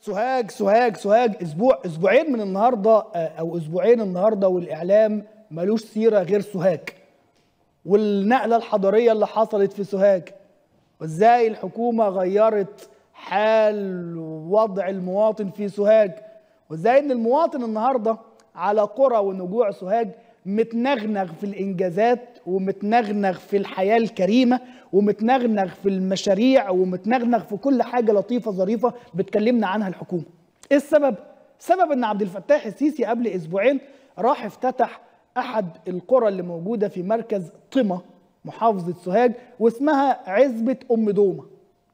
سوهاج سوهاج سوهاج اسبوع اسبوعين من النهارده آه، او اسبوعين النهارده والاعلام ملوش سيره غير سوهاج والنقله الحضاريه اللي حصلت في سوهاج وازاي الحكومه غيرت حال وضع المواطن في سوهاج وازاي ان المواطن النهارده على قرى ونجوع سوهاج متنغنغ في الانجازات ومتنغنغ في الحياه الكريمه ومتنغنغ في المشاريع ومتنغنغ في كل حاجه لطيفه ظريفه بتكلمنا عنها الحكومه. ايه السبب؟ السبب ان عبد الفتاح السيسي قبل اسبوعين راح افتتح احد القرى اللي موجوده في مركز طمه محافظه سوهاج واسمها عزبه ام دومه.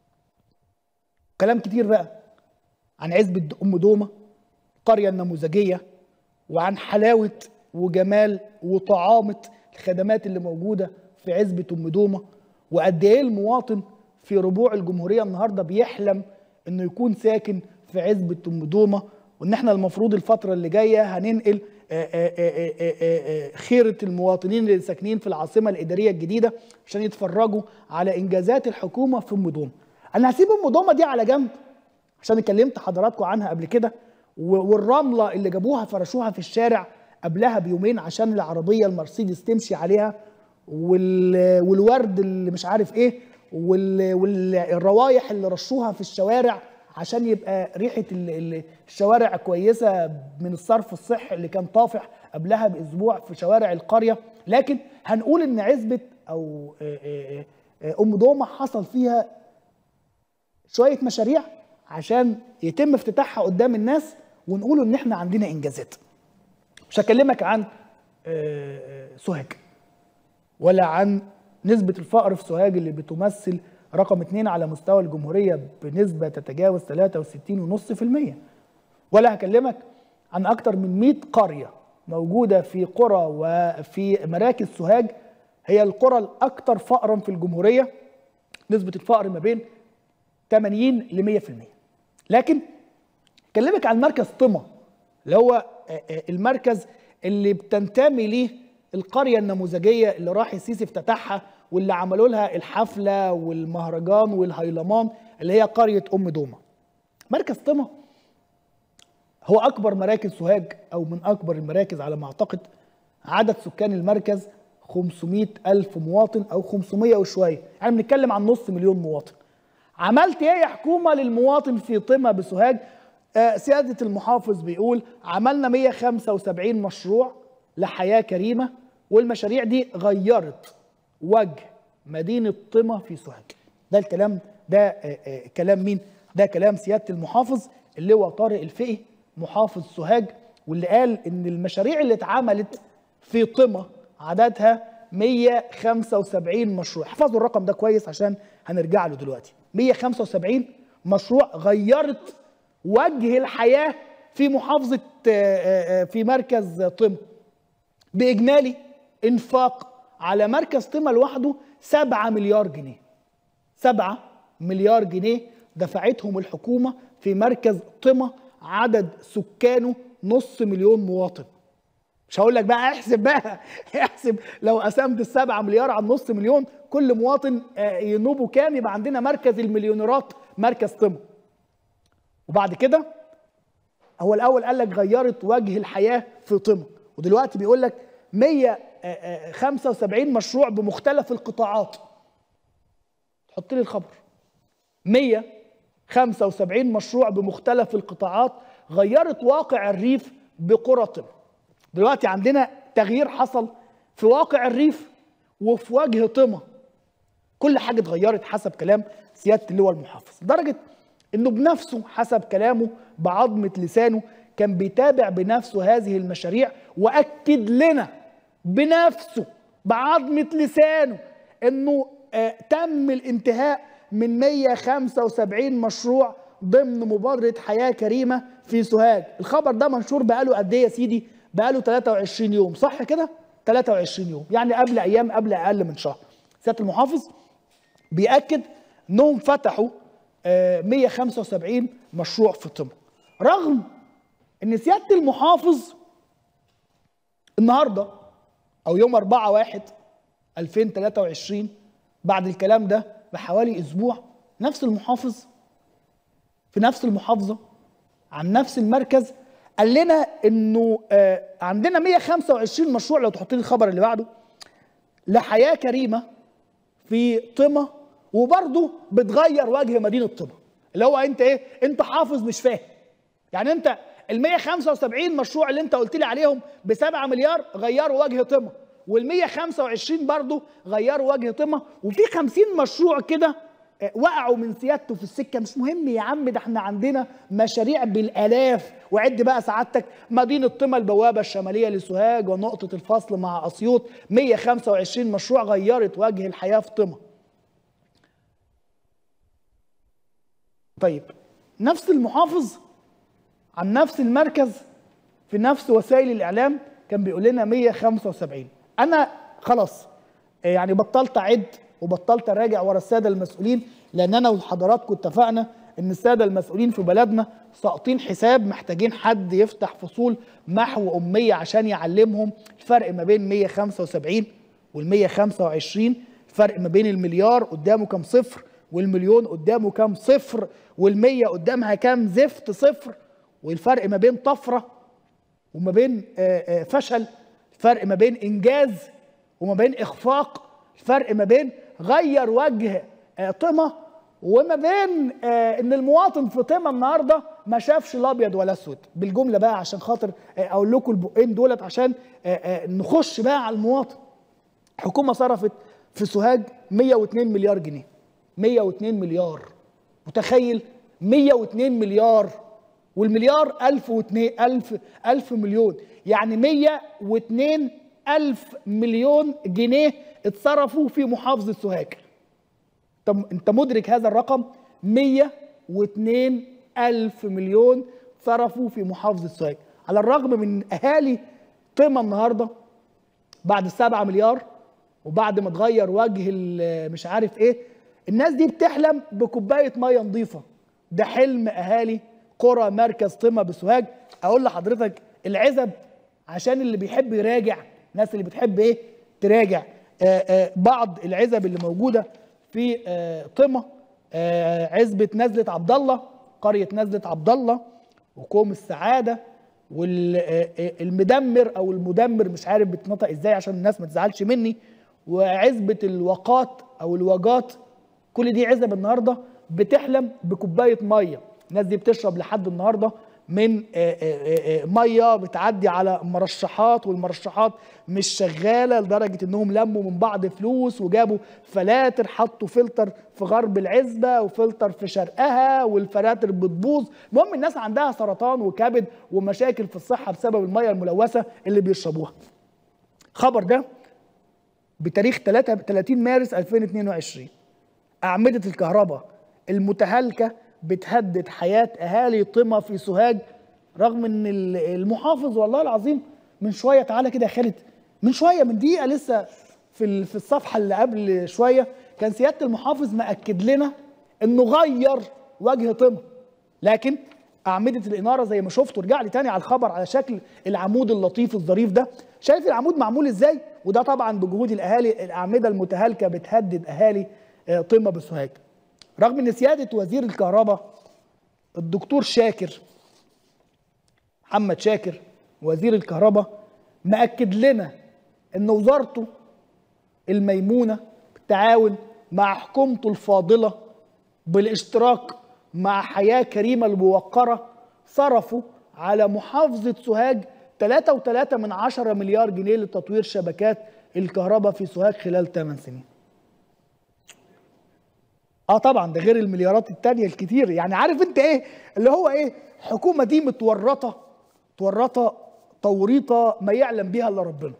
كلام كتير بقى عن عزبه ام دومه القريه النموذجيه وعن حلاوه وجمال وطعامه الخدمات اللي موجوده في عزبه ام دومه وقد ايه المواطن في ربوع الجمهوريه النهارده بيحلم انه يكون ساكن في عزبه ام دومه وان احنا المفروض الفتره اللي جايه هننقل آه، آه، آه، آه، آه، خيره المواطنين اللي ساكنين في العاصمه الاداريه الجديده عشان يتفرجوا على انجازات الحكومه في ام دومه. انا هسيب ام دومه دي على جنب عشان اتكلمت حضراتكم عنها قبل كده و- والرمله اللي جابوها فرشوها في الشارع قبلها بيومين عشان العربيه المرسيدس تمشي عليها وال... والورد اللي مش عارف ايه وال... والروايح اللي رشوها في الشوارع عشان يبقى ريحه ال... ال- الشوارع كويسه من الصرف الصحي اللي كان طافح قبلها باسبوع في شوارع القريه لكن هنقول ان عزبه او آه، آه، آه، ام دومه حصل فيها شويه مشاريع عشان يتم افتتاحها قدام الناس ونقول ان احنا عندنا انجازات مش هكلمك عن آه، آه، سوهاج ولا عن نسبة الفقر في سوهاج اللي بتمثل رقم اتنين على مستوى الجمهورية بنسبة تتجاوز 63.5% ولا هكلمك عن أكتر من 100 قرية موجودة في قرى وفي مراكز سوهاج هي القرى الأكثر فقرا في الجمهورية نسبة الفقر ما بين 80 ل 100% لكن اكلمك عن مركز طمة اللي هو آه، آه، المركز اللي بتنتمي ليه القرية النموذجية اللي راح السيسي افتتحها واللي عملوا لها الحفلة والمهرجان والهيلمان اللي هي قرية أم دومة مركز طمة هو أكبر مراكز سوهاج أو من أكبر المراكز على ما أعتقد عدد سكان المركز 500 ألف مواطن أو 500 وشوية يعني بنتكلم عن نص مليون مواطن عملت ايه يا حكومه للمواطن في طمة بسوهاج آه سياده المحافظ بيقول عملنا 175 مشروع لحياه كريمه والمشاريع دي غيرت وجه مدينه طمة في سوهاج ده الكلام ده آه آه كلام مين ده كلام سياده المحافظ اللي هو طارق الفقي محافظ سوهاج واللي قال ان المشاريع اللي اتعملت في طمة عددها 175 مشروع احفظوا الرقم ده كويس عشان هنرجع له دلوقتي 175 مشروع غيرت وجه الحياة في محافظة آه، آه، آه، في مركز طم بإجمالي إنفاق على مركز طمة لوحده 7 مليار جنيه 7 مليار جنيه دفعتهم الحكومة في مركز طمة عدد سكانه نص مليون مواطن مش هقول لك بقى احسب بقى احسب لو قسمت السبعة مليار على نص مليون كل مواطن آه، ينوبه كام يبقى عندنا مركز المليونيرات مركز طمة وبعد كده هو الاول قال لك غيرت وجه الحياه في طمة ودلوقتي بيقول لك 175 مشروع بمختلف القطاعات حط لي الخبر 175 مشروع بمختلف القطاعات غيرت واقع الريف بقرى طمة دلوقتي عندنا تغيير حصل في واقع الريف وفي وجه طمة كل حاجة اتغيرت حسب كلام سيادة اللواء المحافظ لدرجة انه بنفسه حسب كلامه بعظمة لسانه كان بيتابع بنفسه هذه المشاريع واكد لنا بنفسه بعظمة لسانه انه آه تم الانتهاء من 175 مشروع ضمن مبادرة حياة كريمة في سوهاج الخبر ده منشور بقاله قد ايه يا سيدي بقاله 23 يوم صح كده 23 يوم يعني قبل ايام قبل اقل من شهر سيادة المحافظ بيأكد انهم فتحوا آه، 175 مشروع في طمة رغم ان سيادة المحافظ النهارده او يوم 4 1 2023 بعد الكلام ده بحوالي اسبوع نفس المحافظ في نفس المحافظه عن نفس المركز قال لنا انه آه، عندنا 125 مشروع لو تحط لي الخبر اللي بعده لحياه كريمه في طمة وبرضه بتغير وجه مدينه طمة اللي هو انت ايه انت حافظ مش فاهم يعني انت ال 175 مشروع اللي انت قلت لي عليهم ب 7 مليار غيروا وجه طمة وال 125 برضه غيروا وجه طمة وفي 50 مشروع كده آه، وقعوا من سيادته في السكه مش مهم يا عم ده احنا عندنا مشاريع بالالاف وعد بقى سعادتك مدينه طمة البوابه الشماليه لسوهاج ونقطه الفصل مع اسيوط 125 مشروع غيرت وجه الحياه في طمة طيب نفس المحافظ عن نفس المركز في نفس وسائل الاعلام كان بيقول لنا 175 انا خلاص آه، يعني بطلت اعد وبطلت اراجع ورا الساده المسؤولين لان انا وحضراتكم اتفقنا ان الساده المسؤولين في بلدنا ساقطين حساب محتاجين حد يفتح فصول محو اميه عشان يعلمهم الفرق ما بين 175 وال 125 الفرق ما بين المليار قدامه كام صفر والمليون قدامه كام صفر والمية قدامها كام زفت صفر والفرق ما بين طفرة وما بين آه، آه، فشل الفرق ما بين إنجاز وما بين إخفاق الفرق ما بين غير وجه آه، طمة وما بين آه، ان المواطن في طمة النهارده ما شافش الابيض ولا اسود بالجمله بقى عشان خاطر آه، اقول لكم البقين دولت عشان آه، آه، نخش بقى على المواطن الحكومه صرفت في سوهاج 102 مليار جنيه 102 مليار متخيل 102 مليار والمليار 1002 1000 1000 مليون يعني 102 ألف مليون جنيه اتصرفوا في محافظة سوهاج طب انت مدرك هذا الرقم 102 ألف مليون صرفوا في محافظة سوهاج على الرغم من أهالي طمة النهاردة بعد السبعة مليار وبعد ما تغير وجه ال- مش عارف ايه الناس دي بتحلم بكوباية مية نظيفة ده حلم أهالي قرى مركز طمة بسوهاج أقول لحضرتك العزب عشان اللي بيحب يراجع الناس اللي بتحب ايه تراجع آه، آه، بعض العزب اللي موجودة في آه، طمة آه، عزبة نزلة عبد الله قرية نزلة عبد الله وكوم السعادة والمدمر او المدمر مش عارف بتنطق ازاي عشان الناس ما تزعلش مني وعزبة الوقات او الوجات كل دي عزب النهارده بتحلم بكوبايه ميه الناس دي بتشرب لحد النهارده من آه، آه، آه، ميه بتعدي على مرشحات والمرشحات مش شغاله لدرجه انهم لموا من بعض فلوس وجابوا فلاتر حطوا فلتر في غرب العزبه وفلتر في شرقها والفلاتر بتبوظ المهم الناس عندها سرطان وكبد ومشاكل في الصحه بسبب الميه الملوثه اللي بيشربوها خبر ده بتاريخ 3 30 مارس 2022 أعمدة الكهرباء المتهالكة بتهدد حياة أهالي طمة في سوهاج رغم إن ال- المحافظ والله العظيم من شوية تعالى كده يا خالد من شوية من دقيقة لسه في ال- في الصفحة اللي قبل شوية كان سيادة المحافظ مأكد لنا إنه غير وجه طمة لكن أعمدة الإنارة زي ما شفت ورجع لي تاني على الخبر على شكل العمود اللطيف الظريف ده شايف العمود معمول إزاي وده طبعا بجهود الأهالي الأعمدة المتهالكة بتهدد أهالي آه، طمة بسوهاج رغم ان سياده وزير الكهرباء الدكتور شاكر محمد شاكر وزير الكهرباء مأكد لنا ان وزارته الميمونه بالتعاون مع حكومته الفاضله بالاشتراك مع حياه كريمه الموقره صرفوا على محافظه سوهاج 3.3 من عشرة مليار جنيه لتطوير شبكات الكهرباء في سوهاج خلال 8 سنين اه طبعا ده غير المليارات التانية الكتير يعني عارف انت ايه اللي هو ايه الحكومة دي متورطة متورطة توريطة ما يعلم بيها الا ربنا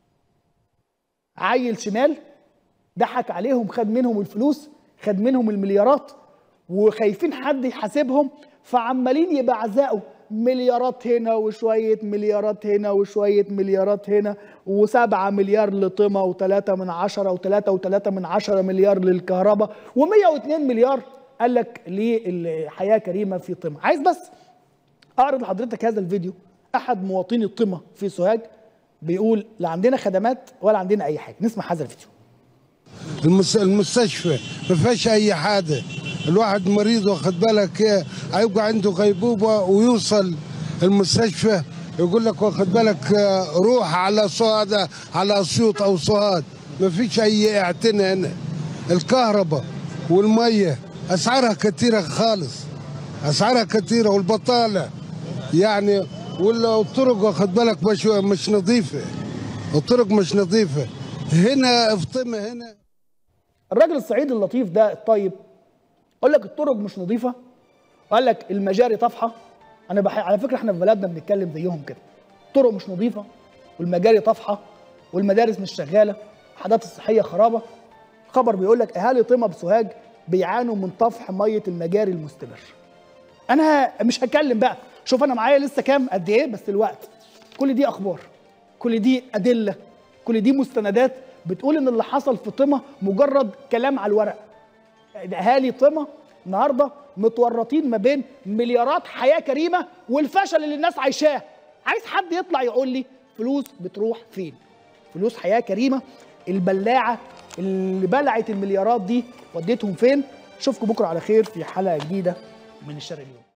عيل شمال ضحك عليهم خد منهم الفلوس خد منهم المليارات وخايفين حد يحاسبهم فعمالين يبعزقوا مليارات هنا وشوية مليارات هنا وشوية مليارات هنا وسبعة مليار لطمة وثلاثة من عشرة وثلاثة وثلاثة من عشرة مليار للكهرباء ومية واتنين مليار قال لك للحياة كريمة في طمة عايز بس أعرض لحضرتك هذا الفيديو أحد مواطني طمة في سوهاج بيقول لا عندنا خدمات ولا عندنا أي حاجة نسمع هذا الفيديو المس- المستشفى ما فيهاش اي حاجه الواحد مريض واخد بالك إيه، هيبقى عنده غيبوبه ويوصل المستشفى يقول لك واخد بالك آه، روح على صهد على اسيوط او صهاد ما فيش اي اعتناء هنا الكهرباء والميه اسعارها كتيره خالص اسعارها كتيره والبطاله يعني والطرق واخد بالك مش مش نظيفه الطرق مش نظيفه هنا افطمه هنا الراجل الصعيدي اللطيف ده الطيب قال لك الطرق مش نظيفه وقال لك المجاري طافحه انا بح... على فكره احنا في بلدنا بنتكلم زيهم كده الطرق مش نظيفه والمجاري طافحه والمدارس مش شغاله الحاجات الصحيه خرابه خبر بيقول لك اهالي طمى بسوهاج بيعانوا من طفح ميه المجاري المستمر انا مش هتكلم بقى شوف انا معايا لسه كام قد ايه بس الوقت كل دي اخبار كل دي ادله كل دي مستندات بتقول ان اللي حصل في طمة مجرد كلام على الورق اهالي طمة النهارده متورطين ما بين مليارات حياه كريمه والفشل اللي الناس عايشاه عايز حد يطلع يقول لي فلوس بتروح فين فلوس حياه كريمه البلاعه اللي بلعت المليارات دي وديتهم فين اشوفكم بكره على خير في حلقه جديده من الشرق اليوم